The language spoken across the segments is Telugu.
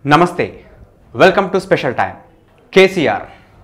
నమస్తే welcome to special time KCR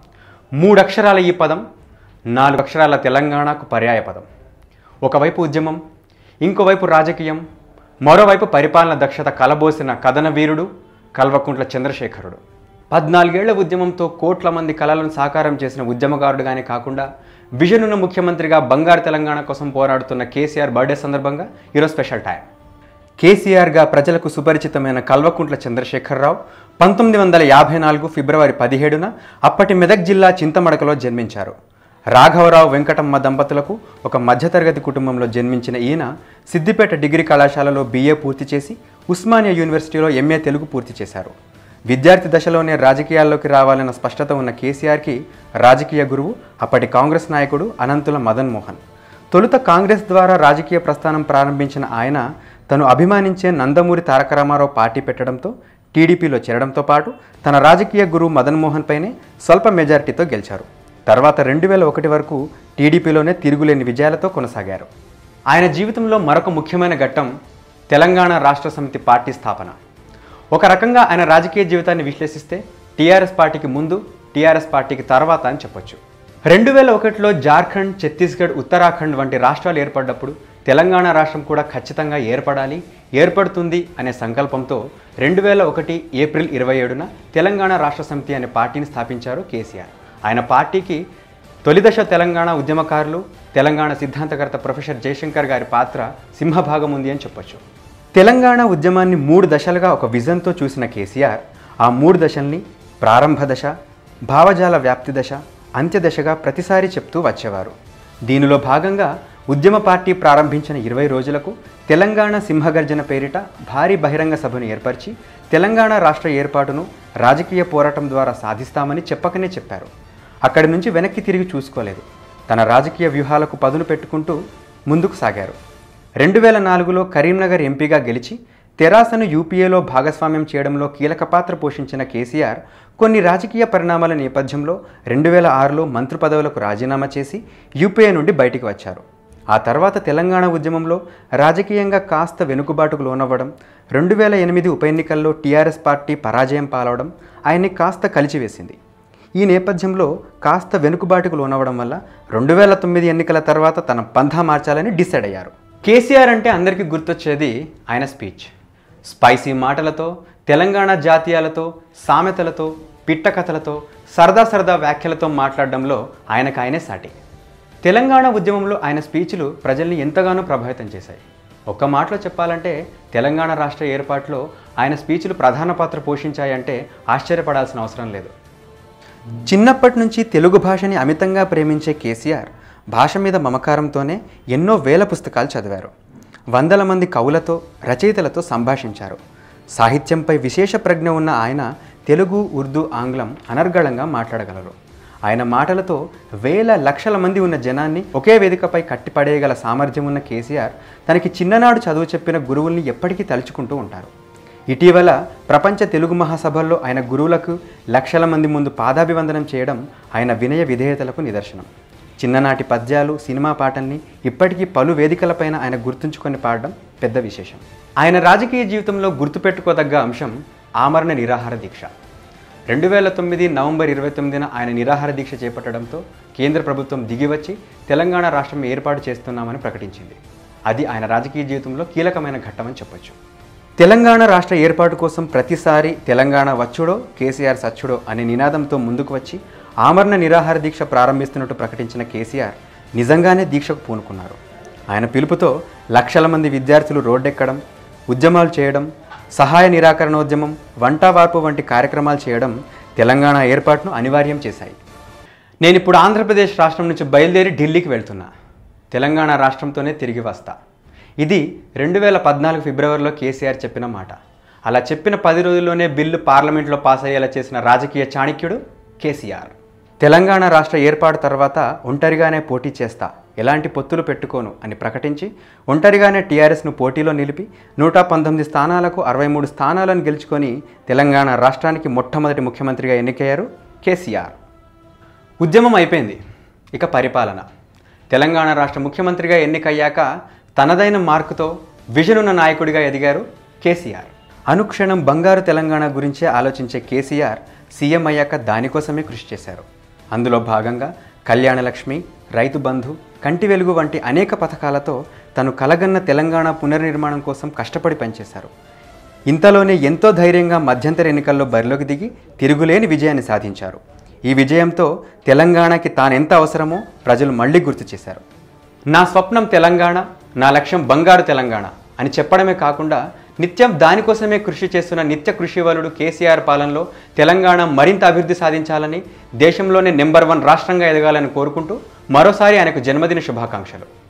మూడు అక్షరాల ఈ పదం నాలుగు అక్షరాల తెలంగాణకు పర్యాయ పదం ఒకవైపు ఉద్యమం ఇంకోవైపు రాజకీయం మరోవైపు పరిపాలన దక్షత కలబోసిన కథన వీరుడు కల్వకుంట్ల చంద్రశేఖరుడు పద్నాలుగేళ్ల ఉద్యమంతో కోట్ల మంది కలలను సాకారం చేసిన ఉద్యమకారుడుగానే కాకుండా విజన్ ఉన్న ముఖ్యమంత్రిగా బంగారు తెలంగాణ కోసం పోరాడుతున్న కేసీఆర్ బర్త్డే సందర్భంగా ఈరోజు స్పెషల్ టైం కేసీఆర్గా ప్రజలకు సుపరిచితమైన కల్వకుంట్ల చంద్రశేఖరరావు పంతొమ్మిది వందల యాభై నాలుగు ఫిబ్రవరి పదిహేడున అప్పటి మెదక్ జిల్లా చింతమడకలో జన్మించారు రాఘవరావు వెంకటమ్మ దంపతులకు ఒక మధ్యతరగతి కుటుంబంలో జన్మించిన ఈయన సిద్దిపేట డిగ్రీ కళాశాలలో బీఏ పూర్తి చేసి ఉస్మానియా యూనివర్సిటీలో ఎంఏ తెలుగు పూర్తి చేశారు విద్యార్థి దశలోనే రాజకీయాల్లోకి రావాలన్న స్పష్టత ఉన్న కేసీఆర్కి రాజకీయ గురువు అప్పటి కాంగ్రెస్ నాయకుడు అనంతుల మదన్ మోహన్ తొలుత కాంగ్రెస్ ద్వారా రాజకీయ ప్రస్థానం ప్రారంభించిన ఆయన తను అభిమానించే నందమూరి తారక రామారావు పార్టీ పెట్టడంతో టీడీపీలో చేరడంతో పాటు తన రాజకీయ గురువు మదన్ మోహన్ పైనే స్వల్ప మెజారిటీతో గెలిచారు తర్వాత రెండు వేల ఒకటి వరకు టీడీపీలోనే తిరుగులేని విజయాలతో కొనసాగారు ఆయన జీవితంలో మరొక ముఖ్యమైన ఘట్టం తెలంగాణ రాష్ట్ర సమితి పార్టీ స్థాపన ఒక రకంగా ఆయన రాజకీయ జీవితాన్ని విశ్లేషిస్తే టీఆర్ఎస్ పార్టీకి ముందు టీఆర్ఎస్ పార్టీకి తర్వాత అని చెప్పొచ్చు రెండు వేల ఒకటిలో జార్ఖండ్ ఛత్తీస్గఢ్ ఉత్తరాఖండ్ వంటి రాష్ట్రాలు ఏర్పడ్డప్పుడు తెలంగాణ రాష్ట్రం కూడా ఖచ్చితంగా ఏర్పడాలి ఏర్పడుతుంది అనే సంకల్పంతో రెండు వేల ఒకటి ఏప్రిల్ ఇరవై ఏడున తెలంగాణ రాష్ట్ర సమితి అనే పార్టీని స్థాపించారు కేసీఆర్ ఆయన పార్టీకి తొలిదశ తెలంగాణ ఉద్యమకారులు తెలంగాణ సిద్ధాంతకర్త ప్రొఫెసర్ జయశంకర్ గారి పాత్ర సింహభాగం ఉంది అని చెప్పొచ్చు తెలంగాణ ఉద్యమాన్ని మూడు దశలుగా ఒక విజన్తో చూసిన కేసీఆర్ ఆ మూడు దశల్ని ప్రారంభ దశ భావజాల వ్యాప్తి దశ అంత్యదశగా ప్రతిసారి చెప్తూ వచ్చేవారు దీనిలో భాగంగా ఉద్యమ పార్టీ ప్రారంభించిన ఇరవై రోజులకు తెలంగాణ సింహగర్జన పేరిట భారీ బహిరంగ సభను ఏర్పరిచి తెలంగాణ రాష్ట్ర ఏర్పాటును రాజకీయ పోరాటం ద్వారా సాధిస్తామని చెప్పకనే చెప్పారు అక్కడి నుంచి వెనక్కి తిరిగి చూసుకోలేదు తన రాజకీయ వ్యూహాలకు పదును పెట్టుకుంటూ ముందుకు సాగారు రెండు వేల నాలుగులో కరీంనగర్ ఎంపీగా గెలిచి తెరాసను యూపీఏలో భాగస్వామ్యం చేయడంలో కీలక పాత్ర పోషించిన కేసీఆర్ కొన్ని రాజకీయ పరిణామాల నేపథ్యంలో రెండు వేల ఆరులో మంత్రి పదవులకు రాజీనామా చేసి యూపీఏ నుండి బయటికి వచ్చారు ఆ తర్వాత తెలంగాణ ఉద్యమంలో రాజకీయంగా కాస్త వెనుకబాటుకు లోనవ్వడం రెండు వేల ఎనిమిది ఉప ఎన్నికల్లో టీఆర్ఎస్ పార్టీ పరాజయం పాలవడం ఆయన్ని కాస్త కలిచివేసింది ఈ నేపథ్యంలో కాస్త వెనుకబాటుకు లోనవ్వడం వల్ల రెండు వేల తొమ్మిది ఎన్నికల తర్వాత తన పంథా మార్చాలని డిసైడ్ అయ్యారు కేసీఆర్ అంటే అందరికీ గుర్తొచ్చేది ఆయన స్పీచ్ స్పైసీ మాటలతో తెలంగాణ జాతీయాలతో సామెతలతో పిట్ట కథలతో సరదా సరదా వ్యాఖ్యలతో మాట్లాడడంలో ఆయనకు ఆయనే సాటి తెలంగాణ ఉద్యమంలో ఆయన స్పీచ్లు ప్రజల్ని ఎంతగానో ప్రభావితం చేశాయి ఒక్క మాటలో చెప్పాలంటే తెలంగాణ రాష్ట్ర ఏర్పాటులో ఆయన స్పీచ్లు ప్రధాన పాత్ర పోషించాయంటే ఆశ్చర్యపడాల్సిన అవసరం లేదు చిన్నప్పటి నుంచి తెలుగు భాషని అమితంగా ప్రేమించే కేసీఆర్ భాష మీద మమకారంతోనే ఎన్నో వేల పుస్తకాలు చదివారు వందల మంది కవులతో రచయితలతో సంభాషించారు సాహిత్యంపై విశేష ప్రజ్ఞ ఉన్న ఆయన తెలుగు ఉర్దూ ఆంగ్లం అనర్గళంగా మాట్లాడగలరు ఆయన మాటలతో వేల లక్షల మంది ఉన్న జనాన్ని ఒకే వేదికపై కట్టిపడేయగల సామర్థ్యం ఉన్న కేసీఆర్ తనకి చిన్ననాడు చదువు చెప్పిన గురువుల్ని ఎప్పటికీ తలుచుకుంటూ ఉంటారు ఇటీవల ప్రపంచ తెలుగు మహాసభల్లో ఆయన గురువులకు లక్షల మంది ముందు పాదాభివందనం చేయడం ఆయన వినయ విధేయతలకు నిదర్శనం చిన్ననాటి పద్యాలు సినిమా పాటల్ని ఇప్పటికీ పలు వేదికలపైన ఆయన గుర్తుంచుకొని పాడడం పెద్ద విశేషం ఆయన రాజకీయ జీవితంలో గుర్తుపెట్టుకోదగ్గ అంశం ఆమరణ నిరాహార దీక్ష రెండు వేల తొమ్మిది నవంబర్ ఇరవై తొమ్మిదిన ఆయన నిరాహార దీక్ష చేపట్టడంతో కేంద్ర ప్రభుత్వం దిగివచ్చి తెలంగాణ రాష్ట్రం ఏర్పాటు చేస్తున్నామని ప్రకటించింది అది ఆయన రాజకీయ జీవితంలో కీలకమైన ఘట్టమని చెప్పొచ్చు తెలంగాణ రాష్ట్ర ఏర్పాటు కోసం ప్రతిసారి తెలంగాణ వచ్చుడో కేసీఆర్ సచ్చుడో అనే నినాదంతో ముందుకు వచ్చి ఆమరణ నిరాహార దీక్ష ప్రారంభిస్తున్నట్టు ప్రకటించిన కేసీఆర్ నిజంగానే దీక్షకు పూనుకున్నారు ఆయన పిలుపుతో లక్షల మంది విద్యార్థులు రోడ్డెక్కడం ఉద్యమాలు చేయడం సహాయ నిరాకరణోద్యమం వంట వార్పు వంటి కార్యక్రమాలు చేయడం తెలంగాణ ఏర్పాటును అనివార్యం చేశాయి నేను ఇప్పుడు ఆంధ్రప్రదేశ్ రాష్ట్రం నుంచి బయలుదేరి ఢిల్లీకి వెళ్తున్నా తెలంగాణ రాష్ట్రంతోనే తిరిగి వస్తా ఇది రెండు వేల పద్నాలుగు ఫిబ్రవరిలో కేసీఆర్ చెప్పిన మాట అలా చెప్పిన పది రోజుల్లోనే బిల్లు పార్లమెంట్లో పాస్ అయ్యేలా చేసిన రాజకీయ చాణక్యుడు కేసీఆర్ తెలంగాణ రాష్ట్ర ఏర్పాటు తర్వాత ఒంటరిగానే పోటీ చేస్తా ఎలాంటి పొత్తులు పెట్టుకోను అని ప్రకటించి ఒంటరిగానే టీఆర్ఎస్ను పోటీలో నిలిపి నూట పంతొమ్మిది స్థానాలకు అరవై మూడు స్థానాలను గెలుచుకొని తెలంగాణ రాష్ట్రానికి మొట్టమొదటి ముఖ్యమంత్రిగా ఎన్నికయ్యారు కేసీఆర్ ఉద్యమం అయిపోయింది ఇక పరిపాలన తెలంగాణ రాష్ట్ర ముఖ్యమంత్రిగా ఎన్నికయ్యాక తనదైన మార్కుతో విజన్ ఉన్న నాయకుడిగా ఎదిగారు కేసీఆర్ అనుక్షణం బంగారు తెలంగాణ గురించే ఆలోచించే కేసీఆర్ సీఎం అయ్యాక దానికోసమే కృషి చేశారు అందులో భాగంగా కళ్యాణలక్ష్మి రైతు బంధు కంటి వెలుగు వంటి అనేక పథకాలతో తను కలగన్న తెలంగాణ పునర్నిర్మాణం కోసం కష్టపడి పనిచేశారు ఇంతలోనే ఎంతో ధైర్యంగా మధ్యంతర ఎన్నికల్లో బరిలోకి దిగి తిరుగులేని విజయాన్ని సాధించారు ఈ విజయంతో తెలంగాణకి తానెంత అవసరమో ప్రజలు మళ్ళీ గుర్తు చేశారు నా స్వప్నం తెలంగాణ నా లక్ష్యం బంగారు తెలంగాణ అని చెప్పడమే కాకుండా నిత్యం దానికోసమే కృషి చేస్తున్న నిత్య కృషివలుడు కేసీఆర్ పాలనలో తెలంగాణ మరింత అభివృద్ధి సాధించాలని దేశంలోనే నెంబర్ వన్ రాష్ట్రంగా ఎదగాలని కోరుకుంటూ మరోసారి ఆయనకు జన్మదిన శుభాకాంక్షలు